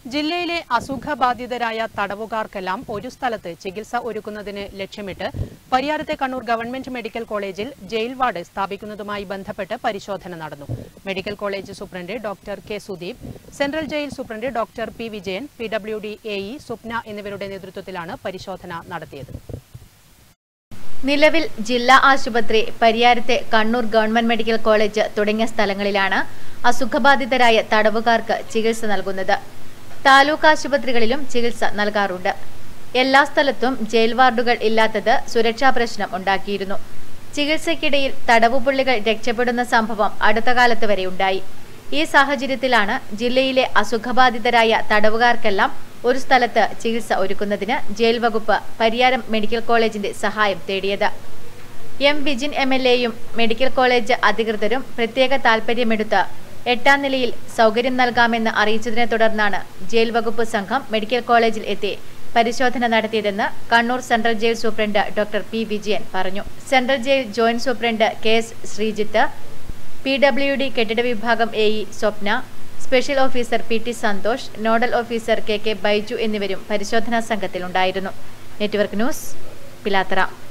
ജില്ലയിലെ അസുഖബാധിതരായ തടവുകാർക്കെല്ലാം ഒരു സ്ഥലത്ത് ചികിത്സ ഒരുക്കുന്നതിന് ലക്ഷ്യമിട്ട് പരിയാരത്തെ കണ്ണൂർ ഗവൺമെന്റ് മെഡിക്കൽ കോളേജിൽ ജയിൽ വാർഡ് സ്ഥാപിക്കുന്നതുമായി ബന്ധപ്പെട്ട് പരിശോധന നടന്നു medical college superintendent doctor K Sudeep central jail superintendent doctor P Vijayan P W D A E Swapna എന്നിവരുടെ നേതൃത്വത്തിലാണ് പരിശോധന നടത്തിയത് നിലവിൽ ജില്ലാ ആശുപത്രി പരിയാരത്തെ കണ്ണൂർ ഗവൺമെന്റ് മെഡിക്കൽ കോളേജ് തുടങ്ങിയ സ്ഥലങ്ങളിലാണ് അസുഖബാധിതരായ തടവുകാർക്ക് ചികിത്സ നൽകുന്നത് താലൂക്ക് ആശുപത്രികളിലും ചികിത്സ നൽകാറുണ്ട് എല്ലാ സ്ഥലത്തും ജയിൽ വാർഡുകൾ ഇല്ലാത്തത് സുരക്ഷാ പ്രശ്നം ഉണ്ടാക്കിയിരുന്നു ചികിത്സയ്ക്കിടയിൽ തടവുപുള്ളികൾ രക്ഷപ്പെടുന്ന സംഭവം അടുത്ത കാലത്ത് വരെ ഉണ്ടായി ഈ സാഹചര്യത്തിലാണ് ജില്ലയിലെ അസുഖബാധിതരായ തടവുകാർക്കെല്ലാം ഒരു സ്ഥലത്ത് ചികിത്സ ഒരുക്കുന്നതിന് ജയിൽ വകുപ്പ് പരിയാരം മെഡിക്കൽ കോളേജിന്റെ സഹായം തേടിയത് എം വിജിൻ എം എൽ എയും മെഡിക്കൽ കോളേജ് അധികൃതരും പ്രത്യേക താൽപര്യമെടുത്ത് എട്ടാം നിലയിൽ സൗകര്യം നൽകാമെന്ന് അറിയിച്ചതിനെ തുടർന്നാണ് ജയിൽ വകുപ്പ് സംഘം മെഡിക്കൽ കോളേജിൽ എത്തി പരിശോധന നടത്തിയതെന്ന് Kannur central jail superintendent doctor P Vijayan പറഞ്ഞു central jail joint superintendent K S Sreejith P W D കെട്ടിട വിഭാഗം A E Swapna special officer P T Santhosh nodal officer K K Baiju എന്നിവരും പരിശോധനാ സംഘത്തിലുണ്ടായിരുന്നു നെറ്റ്വർക്ക് ന്യൂസ് പിലാത്തറ